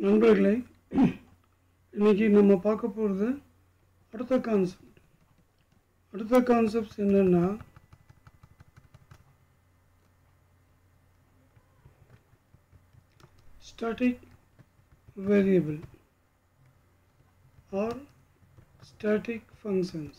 நண்பர்களே இன்னைக்கு நம்ம பார்க்க போகிறது அடுத்த கான்செப்ட் அடுத்த கான்செப்ட்ஸ் என்னென்னா static variable or static functions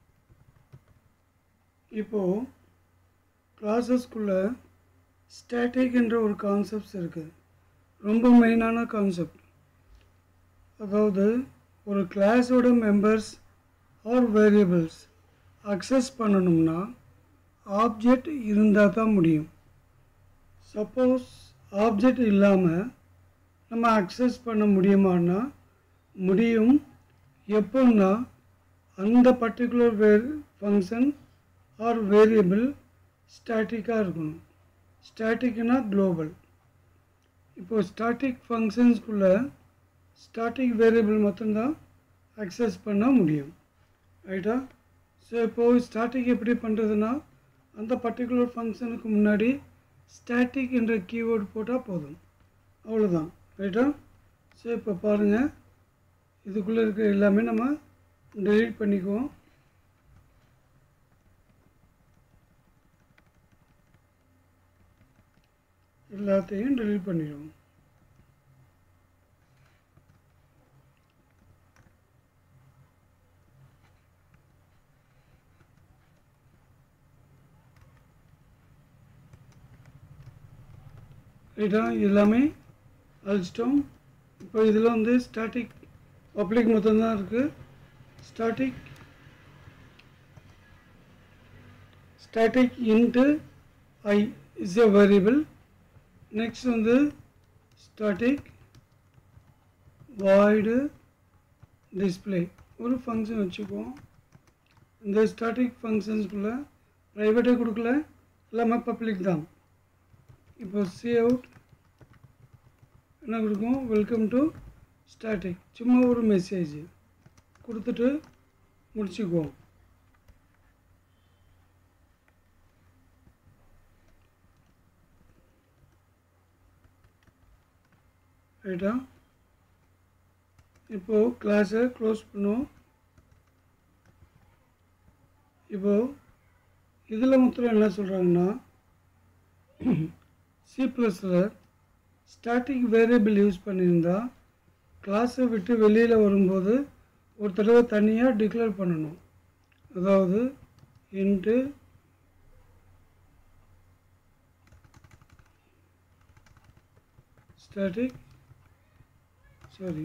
இப்போ கிளாஸஸ்குள்ள ஸ்டாட்டிக் என்ற ஒரு கான்செப்ட்ஸ் இருக்குது ரொம்ப மெயினான கான்செப்ட் அதாவது ஒரு கிளாஸோட மெம்பர்ஸ் ஆர் வேரியபிள்ஸ் அக்சஸ் பண்ணணும்னா ஆப்ஜெக்ட் இருந்தால் தான் முடியும் சப்போஸ் ஆப்ஜெக்ட் இல்லாமல் நம்ம அக்சஸ் பண்ண முடியுமான்னா முடியும் எப்போன்னா அந்த particular way function or variable ஸ்டாட்டிக்காக இருக்கணும் ஸ்டாட்டிக்னா குளோபல் இப்போ ஸ்டாட்டிக் ஃபங்க்ஷன்ஸ்குள்ளே ஸ்டாட்டிக் வேரியபிள் மட்டும்தான் அக்சஸ் பண்ண முடியும் ரைட்டா ஸோ இப்போது ஸ்டாட்டிக் எப்படி பண்ணுறதுன்னா அந்த பர்டிகுலர் ஃபங்க்ஷனுக்கு முன்னாடி ஸ்டாட்டிக் என்ற கீவேர்டு போட்டால் போதும் அவ்வளோதான் ரைட்டா ஸோ இப்போ பாருங்கள் இதுக்குள்ளே இருக்கிற எல்லாமே நம்ம டெலீட் பண்ணிக்குவோம் எல்லாத்தையும் டெலீட் பண்ணிடுவோம் ரைட்டா எல்லாமே அழிச்சிட்டோம் இப்போ இதில் வந்து ஸ்டாட்டிக் பப்ளிக் மட்டும்தான் இருக்குது static static int i is a variable next வந்து ஸ்டாட்டிக் வாய்டு டிஸ்பிளே ஒரு ஃபங்க்ஷன் வச்சுக்குவோம் இந்த ஸ்டாட்டிக் ஃபங்க்ஷன்ஸ்குள்ளே ப்ரைவேட்டே கொடுக்கல எல்லாமே பப்ளிக் தான் இப்போ சி அவுட் என்ன கொடுக்கும் வெல்கம் டு ஸ்டாட்டிக் சும்மா ஒரு மெசேஜ் கொடுத்துட்டு முடிச்சுக்குவோம் ரைட்டா இப்போது கிளாஸை க்ளோஸ் பண்ணுவோம் இப்போது இதில் மாத்திரம் என்ன சொல்கிறாங்கன்னா சி ப்ளஸில் ஸ்டாட்டிக் வேரியபிள் யூஸ் பண்ணியிருந்தா கிளாஸை விட்டு வெளியில் வரும்போது ஒரு தடவை தனியாக டிக்ளேர் பண்ணணும் அதாவது int static sorry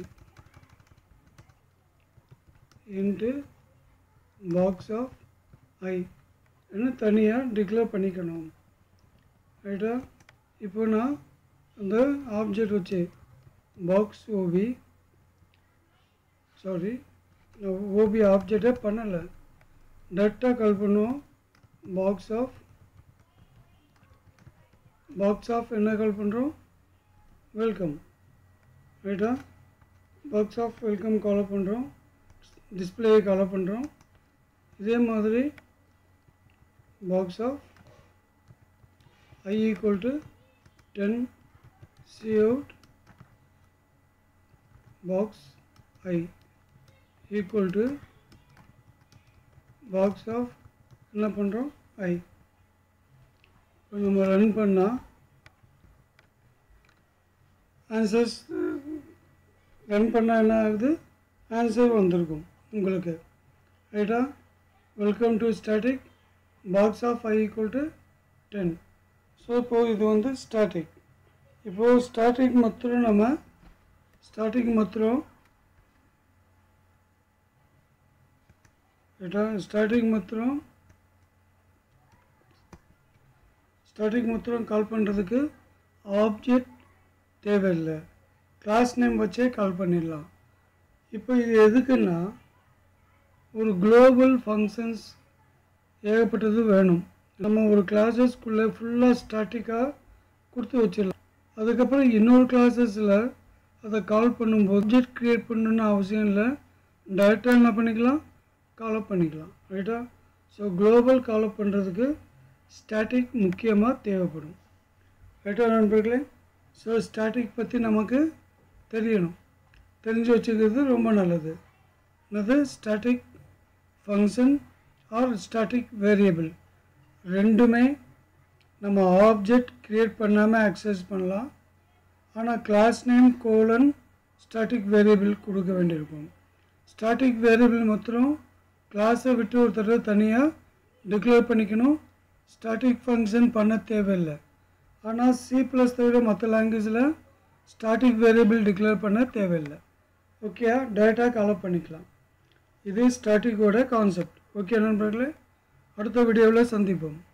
int box of i என்ன தனியாக டிக்ளேர் பண்ணிக்கணும் ரைட்டா இப்போ நான் அந்த ஆப்ஜெக்ட் வச்சு பாக்ஸ் ஓபி சாரி நான் ஓபி ஆப்ஜெக்டே பண்ணலை டேரெக்டாக கால் பண்ணுவோம் பாக்ஸ் ஆஃப் பாக்ஸ் ஆஃப் என்ன கால் பண்ணுறோம் வெல்கம் ரைட்டா பாக்ஸ் ஆஃப் வெல்கம் கால் பண்ணுறோம் டிஸ்பிளே கால் பண்ணுறோம் இதே மாதிரி box of i equal to 10 c out box i equal to box of என்ன பண்ணுறோம் i இப்போ நம்ம ரன் பண்ணால் ஆன்சர்ஸ் ரன் பண்ணால் என்ன ஆகுது ஆன்சர் வந்திருக்கும் உங்களுக்கு ரைட்டா welcome to static box of i equal to ten so இப்போது இது வந்து ஸ்டாட்டிக் இப்போது ஸ்டாட்டிக் மாத்திரம் நம்ம ஸ்டாட்டிக் மாத்திரம் ரைட்டா ஸ்டாட்டிக் மாத்திரம் ஸ்டாட்டிக் மாத்திரம் கால் பண்ணுறதுக்கு ஆப்ஜெக்ட் தேவையில்லை கிளாஸ் நேம் வச்சே கால் பண்ணிடலாம் இப்போ இது எதுக்குன்னா ஒரு குளோபல் ஃபங்க்ஷன்ஸ் ஏகப்பட்டது வேணும் நம்ம ஒரு கிளாஸஸ்க்குள்ளே ஃபுல்லாக ஸ்டாட்டிக்காக கொடுத்து வச்சிடலாம் அதுக்கப்புறம் இன்னொரு கிளாஸஸில் அதை கால் பண்ணும்போது ஆப்ஜெக்ட் க்ரியேட் பண்ணணுன்னு அவசியம் இல்லை டைரெக்டாக என்ன பண்ணிக்கலாம் காலப் பண்ணிக்கலாம் ரைட்டா ஸோ குளோபல் காலப் பண்ணுறதுக்கு ஸ்டாட்டிக் முக்கியமாக தேவைப்படும் ரைட்டா நண்பர்களே ஸோ ஸ்டாட்டிக் பற்றி நமக்கு தெரியணும் தெரிஞ்சு வச்சுக்கிறது ரொம்ப நல்லது என்னது static function or static variable ரெண்டுமே நம்ம ஆப்ஜெக்ட் க்ரியேட் பண்ணாமல் அக்சஸ் பண்ணலாம் ஆனால் class name colon static variable கொடுக்க வேண்டியிருக்கும் ஸ்டாட்டிக் வேரியபிள் மாத்திரம் கிளாஸை விட்டு ஒரு தடவை தனியாக டிக்ளேர் பண்ணிக்கணும் ஸ்டாட்டிக் ஃபங்க்ஷன் பண்ண தேவையில்லை ஆனால் சி ப்ளஸ் தவிர மற்ற லாங்குவேஜில் ஸ்டாட்டிக் வேரியபிள் டிக்ளேர் பண்ண தேவையில்லை ஓகே டேட்டா கலெக்ட் பண்ணிக்கலாம் இது ஸ்டாட்டிக்கோட கான்செப்ட் ஓகே நண்பர்களே அடுத்த வீடியோவில் சந்திப்போம்